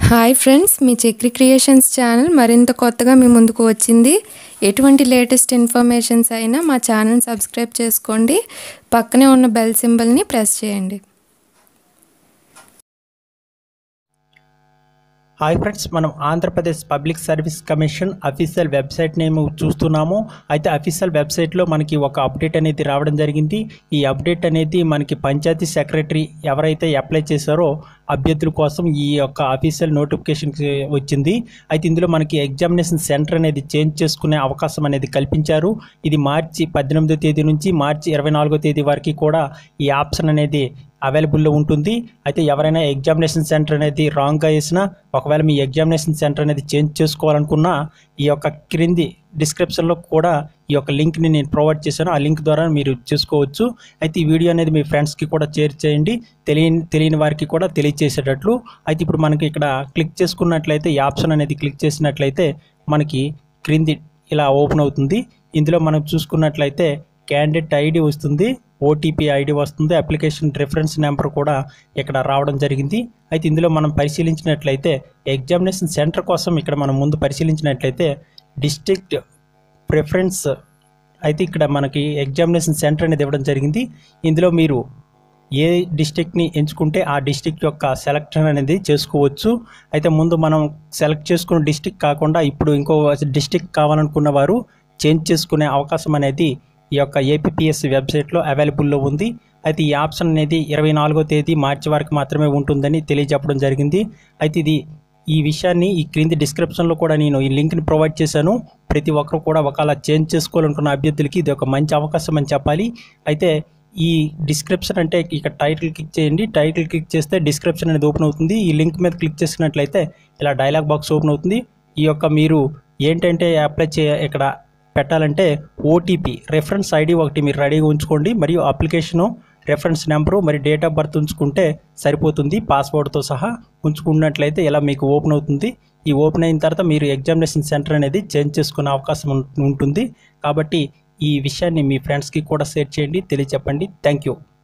hi friends మీ Chakri creations channel మరింత కొత్తగా మీ ముందుకు వచ్చింది ఎటువంటి లేటెస్ట్ ఇన్ఫర్మేషన్స్ అయినా మా ఛానల్ సబ్స్క్రైబ్ చేసుకోండి పక్కనే ఉన్న బెల్ సింబల్ని ప్రెస్ చేయండి హాయ్ ఫ్రెండ్స్ మనం Andhra Pradesh public service commission official website name చూస్తున్నాము అయితే అఫీషియల్ వెబ్సైట్లో మనకి ఒక అప్డేట్ అనేది రావడం జరిగింది ఈ అప్డేట్ అనేది మనకి పంచాయతీ సెక్రటరీ ఎవరైతే అప్లై చేశారో అభ్యర్థుల కోసం ఈ యొక్క అఫీషియల్ నోటిఫికేషన్ వచ్చింది అయితే ఇందులో మనకి ఎగ్జామినేషన్ సెంటర్ అనేది చేంజ్ చేసుకునే అవకాశం అనేది కల్పించారు ఇది మార్చి పద్దెనిమిదో తేదీ నుంచి మార్చి ఇరవై నాలుగో తేదీ వరకు కూడా ఈ ఆప్షన్ అనేది అవైలబుల్లో ఉంటుంది అయితే ఎవరైనా ఎగ్జామినేషన్ సెంటర్ అనేది రాంగ్గా వేసినా ఒకవేళ మీ ఎగ్జామినేషన్ సెంటర్ అనేది చేంజ్ చేసుకోవాలనుకున్నా ఈ యొక్క క్రింది డిస్క్రిప్షన్లో కూడా ఈ యొక్క లింక్ని నేను ప్రొవైడ్ చేశాను ఆ లింక్ ద్వారా మీరు చూసుకోవచ్చు అయితే ఈ వీడియో అనేది మీ ఫ్రెండ్స్కి కూడా షేర్ చేయండి తెలియని తెలియని వారికి కూడా తెలియచేసేటట్లు అయితే ఇప్పుడు మనకి ఇక్కడ క్లిక్ చేసుకున్నట్లయితే ఈ ఆప్షన్ అనేది క్లిక్ చేసినట్లయితే మనకి క్రింది ఇలా ఓపెన్ అవుతుంది ఇందులో మనం చూసుకున్నట్లయితే క్యాండిడేట్ ఐడి వస్తుంది ఓటీపీ ఐడి వస్తుంది అప్లికేషన్ రిఫరెన్స్ నెంబర్ కూడా ఇక్కడ రావడం జరిగింది అయితే ఇందులో మనం పరిశీలించినట్లయితే ఎగ్జామినేషన్ సెంటర్ కోసం ఇక్కడ మనం ముందు పరిశీలించినట్లయితే డిస్ట్రిక్ట్ ప్రిఫరెన్స్ అయితే ఇక్కడ మనకి ఎగ్జామినేషన్ సెంటర్ అనేది ఇవ్వడం జరిగింది ఇందులో మీరు ఏ డిస్టిక్ని ఎంచుకుంటే ఆ డిస్టిక్ యొక్క సెలెక్షన్ అనేది చేసుకోవచ్చు అయితే ముందు మనం సెలెక్ట్ చేసుకున్న డిస్టిక్ కాకుండా ఇప్పుడు ఇంకో డిస్టిక్ కావాలనుకున్న వారు చేంజ్ చేసుకునే అవకాశం అనేది ఈ యొక్క ఏపీఎస్ వెబ్సైట్లో అవైలబుల్లో ఉంది అయితే ఈ ఆప్షన్ అనేది ఇరవై నాలుగో తేదీ మార్చి వరకు మాత్రమే ఉంటుందని తెలియజెప్పడం జరిగింది అయితే ఇది ఈ విషయాన్ని ఈ క్రింది డిస్క్రిప్షన్లో కూడా నేను ఈ లింక్ని ప్రొవైడ్ చేశాను ప్రతి ఒక్కరు కూడా ఒకవేళ చేంజ్ చేసుకోవాలనుకున్న అభ్యర్థులకి ఇది ఒక మంచి అవకాశం అని చెప్పాలి అయితే ఈ డిస్క్రిప్షన్ అంటే ఇక టైటిల్ క్లిక్ చేయండి టైటిల్ క్లిక్ చేస్తే డిస్క్రిప్షన్ అనేది ఓపెన్ అవుతుంది ఈ లింక్ మీద క్లిక్ చేసినట్లయితే ఇలా డైలాగ్ బాక్స్ ఓపెన్ అవుతుంది ఈ యొక్క మీరు ఏంటంటే అప్లై చే ఇక్కడ పెట్టాలంటే ఓటీపీ రెఫరెన్స్ ఐడి ఒకటి మీరు రెడీగా ఉంచుకోండి మరియు అప్లికేషను రెఫరెన్స్ నెంబరు మరి డేట్ ఆఫ్ బర్త్ ఉంచుకుంటే సరిపోతుంది పాస్వర్డ్తో సహా ఉంచుకున్నట్లయితే ఇలా మీకు ఓపెన్ అవుతుంది ఈ ఓపెన్ అయిన తర్వాత మీరు ఎగ్జామినేషన్ సెంటర్ అనేది చేంజ్ చేసుకునే అవకాశం ఉం- ఉంటుంది కాబట్టి ఈ విషయాన్ని మీ ఫ్రెండ్స్కి కూడా షేర్ చేయండి తెలియచెప్పండి థ్యాంక్ యూ